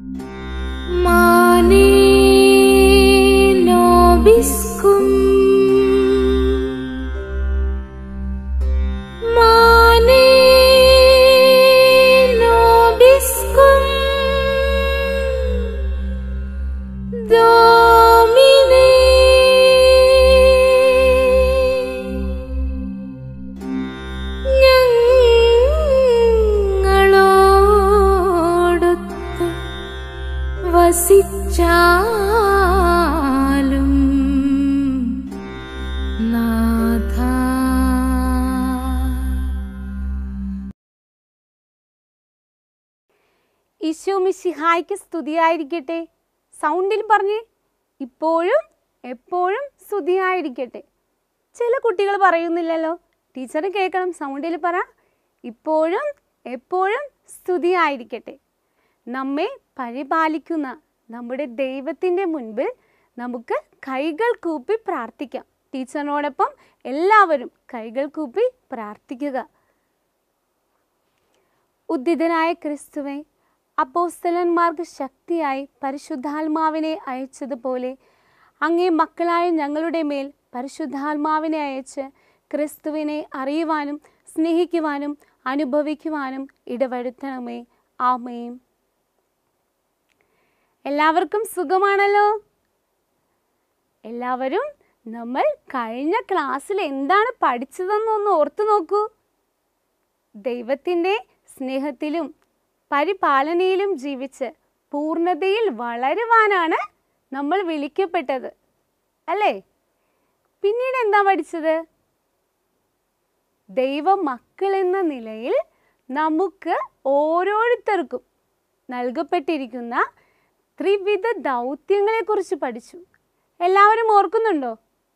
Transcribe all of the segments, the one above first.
Mane nobiscum Mane nobiscum Domine ഞങ്ങളോടൊത്ത് വസിച്ചാലും നാഥ ഈശോ മിശിഹായ്ക്ക് സ്തുതിയായിരിക്കട്ടെ സൗണ്ടിൽ പറഞ്ഞ് ഇപ്പോഴും എപ്പോഴും സ്തുതിയായിരിക്കട്ടെ ചില കുട്ടികൾ പറയുന്നില്ലല്ലോ ടീച്ചർ കേൾക്കണം സൗണ്ടിൽ പറ ഇപ്പോഴും എപ്പോഴും സ്തുതിയായിരിക്കട്ടെ നമ്മെ പരിപാലിക്കുന്ന നമ്മുടെ ദൈവത്തിൻ്റെ മുൻപിൽ നമുക്ക് കൈകൾ കൂപ്പി പ്രാർത്ഥിക്കാം ടീച്ചറിനോടൊപ്പം എല്ലാവരും കൈകൾ കൂപ്പി പ്രാർത്ഥിക്കുക ഉദ്ധിതനായ ക്രിസ്തുവെ അപ്പോസ്തലന്മാർക്ക് ശക്തിയായി പരിശുദ്ധാത്മാവിനെ അയച്ചതുപോലെ അങ്ങേ മക്കളായ ഞങ്ങളുടെ മേൽ പരിശുദ്ധാത്മാവിനെ അയച്ച് ക്രിസ്തുവിനെ അറിയുവാനും സ്നേഹിക്കുവാനും അനുഭവിക്കുവാനും ഇടവരുത്തണമേ ആമേം എല്ലാവർക്കും സുഖമാണല്ലോ എല്ലാവരും നമ്മൾ കഴിഞ്ഞ ക്ലാസ്സിൽ എന്താണ് പഠിച്ചതെന്നൊന്ന് ഓർത്തു നോക്കൂ ദൈവത്തിൻ്റെ സ്നേഹത്തിലും പരിപാലനയിലും ജീവിച്ച് പൂർണ്ണതയിൽ വളരുവാനാണ് നമ്മൾ വിളിക്കപ്പെട്ടത് അല്ലേ പിന്നീട് എന്താ പഠിച്ചത് ദൈവ മക്കൾ എന്ന നിലയിൽ നമുക്ക് ഓരോരുത്തർക്കും നൽകപ്പെട്ടിരിക്കുന്ന ത്രിവിധ ദൗത്യങ്ങളെക്കുറിച്ച് പഠിച്ചു എല്ലാവരും ഓർക്കുന്നുണ്ടോ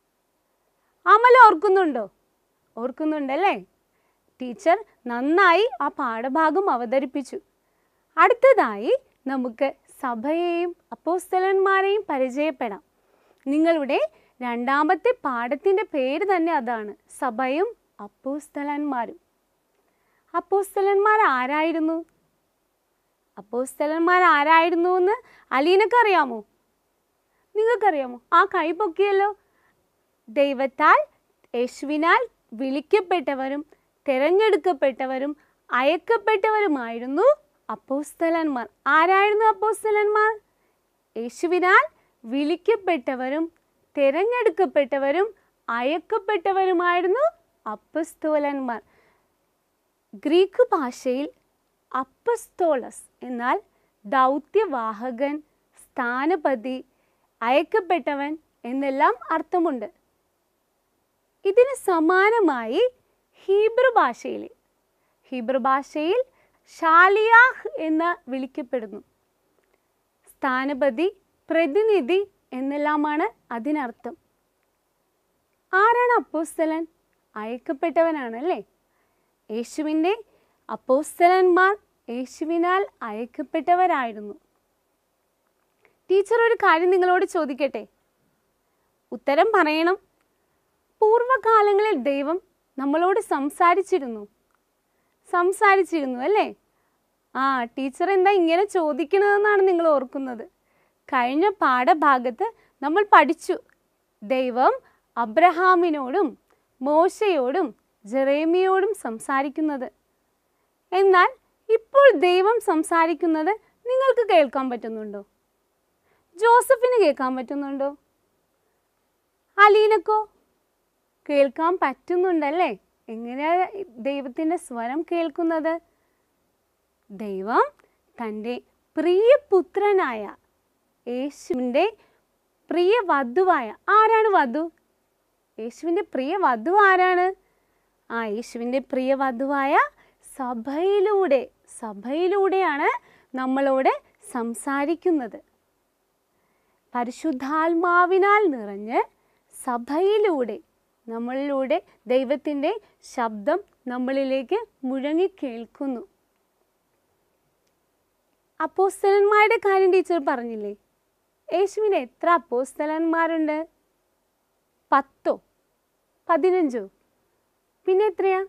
അമൽ ഓർക്കുന്നുണ്ടോ ഓർക്കുന്നുണ്ടല്ലേ ടീച്ചർ നന്നായി ആ പാഠഭാഗം അവതരിപ്പിച്ചു അടുത്തതായി നമുക്ക് സഭയെയും അപ്പോസ്തലന്മാരെയും പരിചയപ്പെടാം നിങ്ങളുടെ രണ്ടാമത്തെ പാഠത്തിൻ്റെ പേര് തന്നെ അതാണ് സഭയും അപ്പോസ്തലന്മാരും അപ്പോസ്തലന്മാർ ആരായിരുന്നു അപ്പോസ്തലന്മാർ ആരായിരുന്നു എന്ന് അലീനക്ക് അറിയാമോ നിങ്ങൾക്കറിയാമോ ആ കൈ പൊക്കിയല്ലോ ദൈവത്താൽ യേശുവിനാൽ വിളിക്കപ്പെട്ടവരും തിരഞ്ഞെടുക്കപ്പെട്ടവരും അയക്കപ്പെട്ടവരുമായിരുന്നു അപ്പോസ്തലന്മാർ ആരായിരുന്നു അപ്പോസ്തലന്മാർ യേശുവിനാൽ വിളിക്കപ്പെട്ടവരും തിരഞ്ഞെടുക്കപ്പെട്ടവരും അയക്കപ്പെട്ടവരുമായിരുന്നു അപ്പസ്തോലന്മാർ ഗ്രീക്ക് ഭാഷയിൽ അപ്പസ്തോളസ് എന്നാൽ ദൗത്യവാഹകൻ സ്ഥാനപതി അയക്കപ്പെട്ടവൻ എന്നെല്ലാം അർത്ഥമുണ്ട് ഇതിന് സമാനമായി ഹീബ്രു ഭാഷയിൽ ഹീബ്രു ഭാഷയിൽ ഷാലിയാഹ് എന്ന് വിളിക്കപ്പെടുന്നു സ്ഥാനപതി പ്രതിനിധി എന്നെല്ലാമാണ് അതിനർത്ഥം ആരാണ് അപ്പോസ്തലൻ അയക്കപ്പെട്ടവനാണല്ലേ യേശുവിൻ്റെ അപ്പോസ്തലന്മാർ യേശുവിനാൽ അയക്കപ്പെട്ടവരായിരുന്നു ടീച്ചർ ഒരു കാര്യം നിങ്ങളോട് ചോദിക്കട്ടെ ഉത്തരം പറയണം പൂർവ്വകാലങ്ങളിൽ ദൈവം നമ്മളോട് സംസാരിച്ചിരുന്നു സംസാരിച്ചിരുന്നു അല്ലേ ആ ടീച്ചർ എന്താ ഇങ്ങനെ ചോദിക്കണതെന്നാണ് നിങ്ങൾ ഓർക്കുന്നത് കഴിഞ്ഞ പാഠഭാഗത്ത് നമ്മൾ പഠിച്ചു ദൈവം അബ്രഹാമിനോടും മോശയോടും ജെറേമിയോടും സംസാരിക്കുന്നത് എന്നാൽ ഇപ്പോൾ ദൈവം സംസാരിക്കുന്നത് നിങ്ങൾക്ക് കേൾക്കാൻ പറ്റുന്നുണ്ടോ ജോസഫിന് കേൾക്കാൻ പറ്റുന്നുണ്ടോ അലീനക്കോ കേൾക്കാൻ പറ്റുന്നുണ്ടല്ലേ എങ്ങനെയാ ദൈവത്തിൻ്റെ സ്വരം കേൾക്കുന്നത് ദൈവം തൻ്റെ പ്രിയപുത്രനായ യേശുവിൻ്റെ പ്രിയ വധുവായ ആരാണ് വധു യേശുവിൻ്റെ പ്രിയ വധു ആരാണ് ആ യേശുവിൻ്റെ പ്രിയ വധുവായ സഭയിലൂടെ സഭയിലൂടെയാണ് നമ്മളോട് സംസാരിക്കുന്നത് പരിശുദ്ധാത്മാവിനാൽ നിറഞ്ഞ് സഭയിലൂടെ നമ്മളിലൂടെ ദൈവത്തിൻ്റെ ശബ്ദം നമ്മളിലേക്ക് മുഴങ്ങി കേൾക്കുന്നു അപ്പോസ്തലന്മാരുടെ കാര്യം ടീച്ചർ പറഞ്ഞില്ലേ യേശുവിന് എത്ര അപ്പോസ്തലന്മാരുണ്ട് പത്തോ പതിനഞ്ചോ പിന്നെ എത്രയാ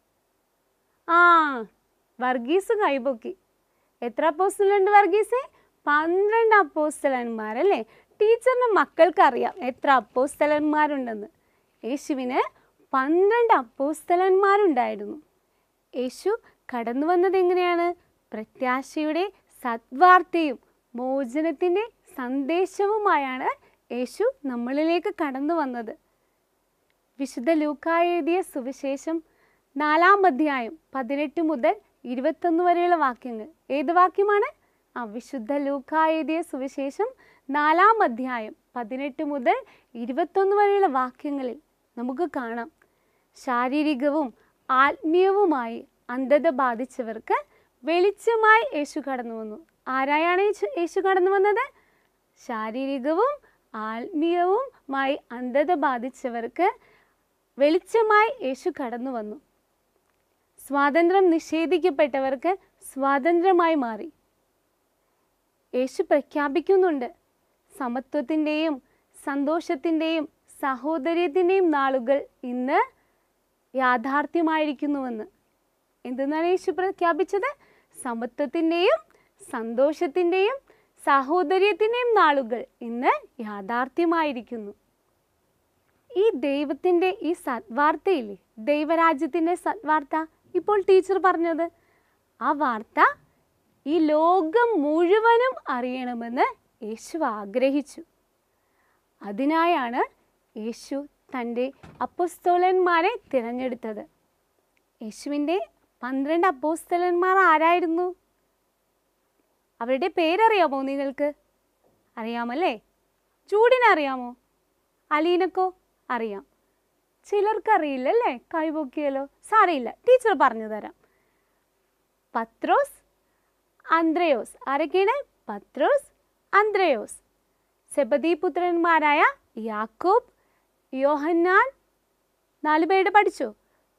ആ വർഗീസ് കൈപൊക്കി എത്ര അപ്പോസ്തലുണ്ട് വർഗീസേ പന്ത്രണ്ട് അപ്പോസ്തലന്മാരല്ലേ ടീച്ചറിൻ്റെ മക്കൾക്കറിയാം എത്ര അപ്പോസ്തലന്മാരുണ്ടെന്ന് യേശുവിന് പന്ത്രണ്ട് അപ്പോസ്തലന്മാരുണ്ടായിരുന്നു യേശു കടന്നു വന്നത് എങ്ങനെയാണ് പ്രത്യാശയുടെ സദ്വാർത്തയും മോചനത്തിൻ്റെ സന്ദേശവുമായാണ് യേശു നമ്മളിലേക്ക് കടന്നു വന്നത് വിശുദ്ധ ലൂക്ക എഴുതിയ സുവിശേഷം നാലാം അധ്യായം പതിനെട്ട് മുതൽ ഇരുപത്തൊന്ന് വരെയുള്ള വാക്യങ്ങൾ ഏത് വാക്യമാണ് ആ വിശുദ്ധ ലൂക്ക എഴുതിയ സുവിശേഷം നാലാം അധ്യായം പതിനെട്ട് മുതൽ ഇരുപത്തൊന്ന് വരെയുള്ള വാക്യങ്ങളിൽ നമുക്ക് കാണാം ശാരീരികവും ആത്മീയവുമായി അന്ധത ബാധിച്ചവർക്ക് വെളിച്ചമായി യേശു കടന്നു വന്നു ആരായാണ് യേശു യേശു കടന്നു വന്നത് ശാരീരികവും ആത്മീയവുമായി അന്ധത ബാധിച്ചവർക്ക് വെളിച്ചമായി യേശു കടന്നു വന്നു സ്വാതന്ത്ര്യം നിഷേധിക്കപ്പെട്ടവർക്ക് സ്വാതന്ത്ര്യമായി മാറി യേശു പ്രഖ്യാപിക്കുന്നുണ്ട് സമത്വത്തിൻ്റെയും സന്തോഷത്തിൻ്റെയും സഹോദര്യത്തിൻ്റെയും നാളുകൾ ഇന്ന് യാഥാർത്ഥ്യമായിരിക്കുന്നുവെന്ന് എന്തെന്നാണ് യേശു പ്രഖ്യാപിച്ചത് സമത്വത്തിൻ്റെയും സന്തോഷത്തിൻ്റെയും സഹോദര്യത്തിൻ്റെയും നാളുകൾ ഇന്ന് യാഥാർത്ഥ്യമായിരിക്കുന്നു ഈ ദൈവത്തിൻ്റെ ഈ സദ്വാർത്തയില്ലേ ദൈവരാജ്യത്തിൻ്റെ സദ്വാർത്ത ഇപ്പോൾ ടീച്ചർ പറഞ്ഞത് ആ വാർത്ത ഈ ലോകം മുഴുവനും അറിയണമെന്ന് യേശു ആഗ്രഹിച്ചു അതിനായാണ് യേശു തൻ്റെ അപ്പോസ്തോലന്മാരെ തിരഞ്ഞെടുത്തത് യേശുവിൻ്റെ പന്ത്രണ്ട് അപ്പോസ്തലന്മാർ ആരായിരുന്നു അവരുടെ പേരറിയാമോ നിങ്ങൾക്ക് അറിയാമല്ലേ ജൂഡിനെ അറിയാമോ അലീനക്കോ അറിയാം ചിലർക്ക് അറിയില്ല അല്ലേ കൈപൊക്കിയല്ലോ സാരയില്ല ടീച്ചർ പറഞ്ഞു തരാം പത്രോസ് അന്ത്രയോസ് ആരൊക്കെയാണ് പത്രോസ് അന്ത്രയോസ് സെബദി പുത്രന്മാരായ യാക്കോബ് യോഹന്നാൻ നാല് പേരുടെ പഠിച്ചോ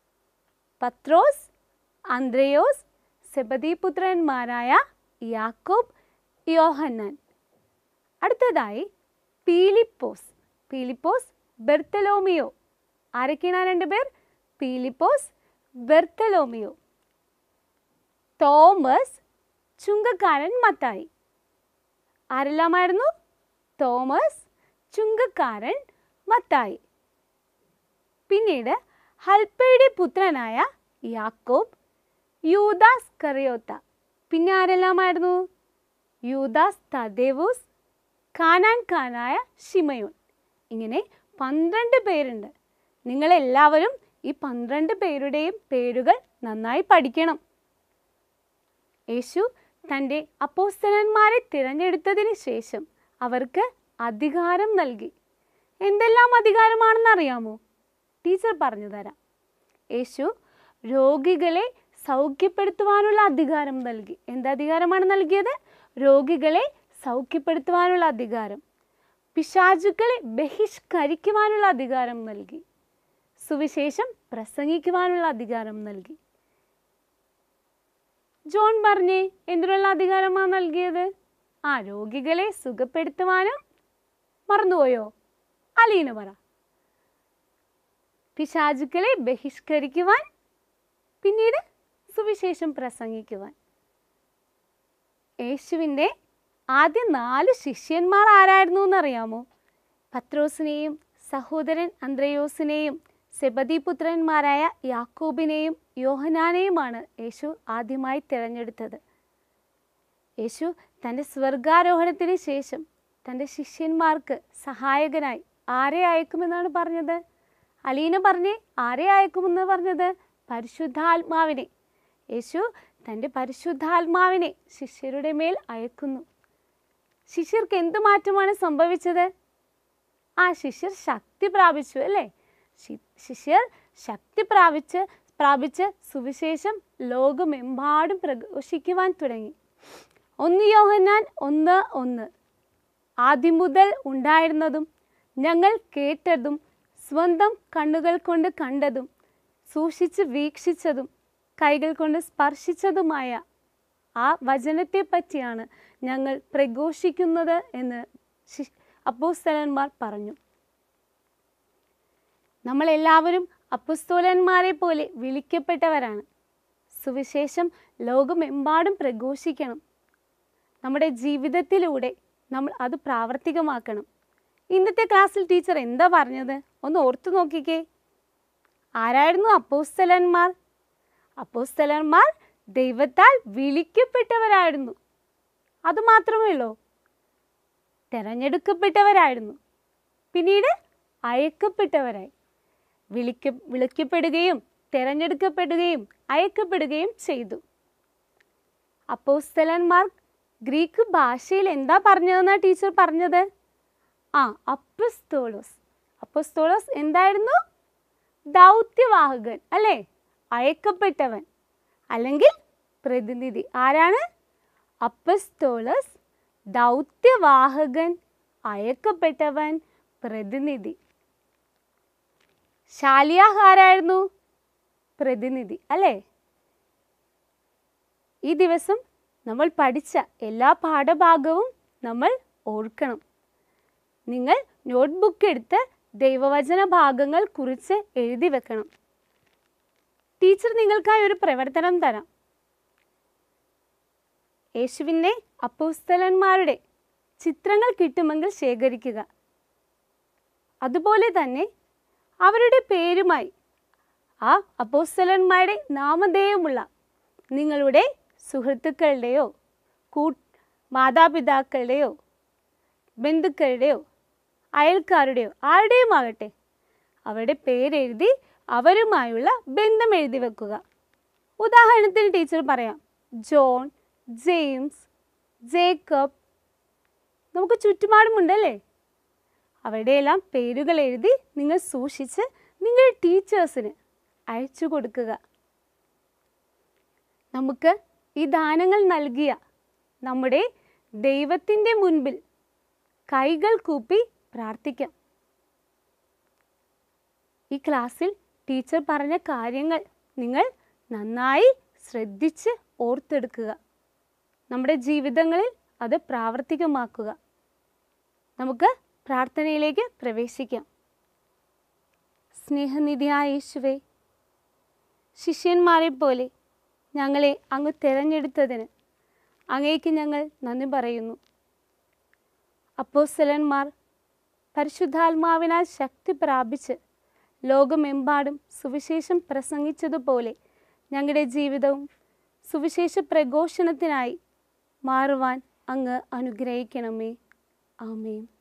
പത്രോസ് അന്ത്രയോസ് സെബദി പുത്രന്മാരായ യാക്കോബ് യോഹന്നാൻ അടുത്തതായി പീലിപ്പോസ് പീലിപ്പോസ് ബെർത്തലോമിയോ ആരൊക്കെയാണ് ആ രണ്ട് പേർ പീലിപ്പോസ് ബെർത്തലോമിയോ തോമസ് ചുങ്കക്കാരൻ മത്തായി ആരെല്ലാമായിരുന്നു തോമസ് ചുങ്കക്കാരൻ മത്തായി പിന്നീട് ഹൽപ്പയുടെ പുത്രനായ യാക്കോബ് യൂദാസ് കറിയോത്ത പിന്നെ ആരെല്ലാമായിരുന്നു യൂദാസ് തദേവൂസ് കാനാൻ കാനായ ഷിമയോൻ ഇങ്ങനെ പന്ത്രണ്ട് പേരുണ്ട് നിങ്ങളെല്ലാവരും ഈ പന്ത്രണ്ട് പേരുടെയും പേരുകൾ നന്നായി പഠിക്കണം യേശു തൻ്റെ അപ്പോസ്തലന്മാരെ തിരഞ്ഞെടുത്തതിന് ശേഷം അവർക്ക് അധികാരം നൽകി എന്തെല്ലാം അധികാരമാണെന്ന് അറിയാമോ ടീച്ചർ പറഞ്ഞു തരാം യേശു രോഗികളെ സൗഖ്യപ്പെടുത്തുവാനുള്ള അധികാരം നൽകി എന്ത് അധികാരമാണ് നൽകിയത് രോഗികളെ സൗഖ്യപ്പെടുത്തുവാനുള്ള അധികാരം പിശാചുക്കളെ ബഹിഷ്കരിക്കുവാനുള്ള അധികാരം നൽകി സുവിശേഷം പ്രസംഗിക്കുവാനുള്ള അധികാരം നൽകി ജോൺ പറഞ്ഞേ എന്തിനുള്ള അധികാരമാണ് നൽകിയത് ആ രോഗികളെ സുഖപ്പെടുത്തുവാനും മറന്നുപോയോ അലീന പറ പിശാചുക്കളെ ബഹിഷ്കരിക്കുവാൻ പിന്നീട് സുവിശേഷം പ്രസംഗിക്കുവാൻ യേശുവിൻ്റെ ആദ്യ നാല് ശിഷ്യന്മാർ ആരായിരുന്നു എന്നറിയാമോ പത്രോസിനെയും സഹോദരൻ അന്ത്രയോസിനെയും സെബദിപുത്രന്മാരായ യാക്കോബിനെയും യോഹനാനെയുമാണ് യേശു ആദ്യമായി തിരഞ്ഞെടുത്തത് യേശു തൻ്റെ സ്വർഗാരോഹണത്തിന് ശേഷം തൻ്റെ ശിഷ്യന്മാർക്ക് സഹായകനായി ആരെ അയക്കുമെന്നാണ് പറഞ്ഞത് അലീന പറഞ്ഞേ ആരെ അയക്കുമെന്ന് പറഞ്ഞത് പരിശുദ്ധാത്മാവിനെ യേശു തൻ്റെ പരിശുദ്ധാത്മാവിനെ ശിഷ്യരുടെ മേൽ അയക്കുന്നു ശിഷ്യർക്ക് എന്ത് മാറ്റമാണ് സംഭവിച്ചത് ആ ശിഷ്യർ ശക്തി പ്രാപിച്ചു അല്ലേ ശി- ശിഷ്യർ ശക്തി പ്രാപിച്ച് പ്രാപിച്ച് സുവിശേഷം ലോകമെമ്പാടും പ്രഘോഷിക്കുവാൻ തുടങ്ങി ഒന്ന് യോഹന്നാൻ ഒന്ന് ഒന്ന് ആദ്യം മുതൽ ഉണ്ടായിരുന്നതും ഞങ്ങൾ കേട്ടതും സ്വന്തം കണ്ണുകൾ കൊണ്ട് കണ്ടതും സൂക്ഷിച്ച് വീക്ഷിച്ചതും കൈകൾ കൊണ്ട് സ്പർശിച്ചതുമായ ആ വചനത്തെ പറ്റിയാണ് ഞങ്ങൾ പ്രഘോഷിക്കുന്നത് എന്ന് ശി- അപ്പോസ്തലന്മാർ പറഞ്ഞു നമ്മളെല്ലാവരും അപ്പസ്തോലന്മാരെ പോലെ വിളിക്കപ്പെട്ടവരാണ് സുവിശേഷം ലോകമെമ്പാടും പ്രഘോഷിക്കണം നമ്മുടെ ജീവിതത്തിലൂടെ നമ്മൾ അത് പ്രാവർത്തികമാക്കണം ഇന്നത്തെ ക്ലാസ്സിൽ ടീച്ചർ എന്താ പറഞ്ഞത് ഒന്ന് ഓർത്തു നോക്കിക്കേ ആരായിരുന്നു അപ്പോസ്തലന്മാർ അപ്പോസ്തലന്മാർ ദൈവത്താൽ വിളിക്കപ്പെട്ടവരായിരുന്നു അതുമാത്രമേ ഉള്ളൂ തിരഞ്ഞെടുക്കപ്പെട്ടവരായിരുന്നു പിന്നീട് അയക്കപ്പെട്ടവരായി വിളിക്ക വിളിക്കപ്പെടുകയും തിരഞ്ഞെടുക്കപ്പെടുകയും അയക്കപ്പെടുകയും ചെയ്തു അപ്പോസ്തലന്മാർ ഗ്രീക്ക് ഭാഷയിൽ എന്താ പറഞ്ഞതെന്നാ ടീച്ചർ പറഞ്ഞത് ആ അപ്പസ്തോളോസ് അപ്പസ്തോളോസ് എന്തായിരുന്നു ദൗത്യവാഹകൻ അല്ലേ അയക്കപ്പെട്ടവൻ അല്ലെങ്കിൽ പ്രതിനിധി ആരാണ് അപ്പസ്തോളസ് ദൗത്യവാഹകൻ അയക്കപ്പെട്ടവൻ പ്രതിനിധി ശാലിയാഹ് ആരായിരുന്നു പ്രതിനിധി അല്ലേ ഈ ദിവസം നമ്മൾ പഠിച്ച എല്ലാ പാഠഭാഗവും നമ്മൾ ഓർക്കണം നിങ്ങൾ നോട്ട്ബുക്ക് എടുത്ത് ദൈവവചന ഭാഗങ്ങൾ കുറിച്ച് എഴുതി വെക്കണം ടീച്ചർ നിങ്ങൾക്കായി ഒരു പ്രവർത്തനം തരാം യേശുവിൻ്റെ അപ്പോസ്തലന്മാരുടെ ചിത്രങ്ങൾ കിട്ടുമെങ്കിൽ ശേഖരിക്കുക അതുപോലെ തന്നെ അവരുടെ പേരുമായി ആ അപ്പോസ്തലന്മാരുടെ നാമധേയമുള്ള നിങ്ങളുടെ സുഹൃത്തുക്കളുടെയോ കൂ മാതാപിതാക്കളുടെയോ ബന്ധുക്കളുടെയോ അയൽക്കാരുടെയോ ആരുടെയും ആകട്ടെ അവരുടെ പേരെഴുതി അവരുമായുള്ള ബന്ധം എഴുതി വെക്കുക ഉദാഹരണത്തിന് ടീച്ചർ പറയാം ജോൺ ജെയിംസ് ജേക്കബ് നമുക്ക് ചുറ്റുപാടുമുണ്ടല്ലേ അവരുടെയെല്ലാം പേരുകൾ എഴുതി നിങ്ങൾ സൂക്ഷിച്ച് നിങ്ങളുടെ ടീച്ചേഴ്സിന് അയച്ചു കൊടുക്കുക നമുക്ക് ഈ ദാനങ്ങൾ നൽകിയ നമ്മുടെ ദൈവത്തിൻ്റെ മുൻപിൽ കൈകൾ കൂപ്പി പ്രാർത്ഥിക്കാം ഈ ക്ലാസ്സിൽ ടീച്ചർ പറഞ്ഞ കാര്യങ്ങൾ നിങ്ങൾ നന്നായി ശ്രദ്ധിച്ച് ഓർത്തെടുക്കുക നമ്മുടെ ജീവിതങ്ങളിൽ അത് പ്രാവർത്തികമാക്കുക നമുക്ക് പ്രാർത്ഥനയിലേക്ക് പ്രവേശിക്കാം സ്നേഹനിധിയായ യേശുവേ ശിഷ്യന്മാരെ പോലെ ഞങ്ങളെ അങ്ങ് തിരഞ്ഞെടുത്തതിന് അങ്ങേക്ക് ഞങ്ങൾ നന്ദി പറയുന്നു അപ്പോസ്തലന്മാർ പരിശുദ്ധാത്മാവിനാൽ ശക്തി പ്രാപിച്ച് ലോകമെമ്പാടും സുവിശേഷം പ്രസംഗിച്ചതുപോലെ ഞങ്ങളുടെ ജീവിതവും സുവിശേഷ പ്രഘോഷണത്തിനായി മാറുവാൻ അങ്ങ് അനുഗ്രഹിക്കണമേ ആമേൻ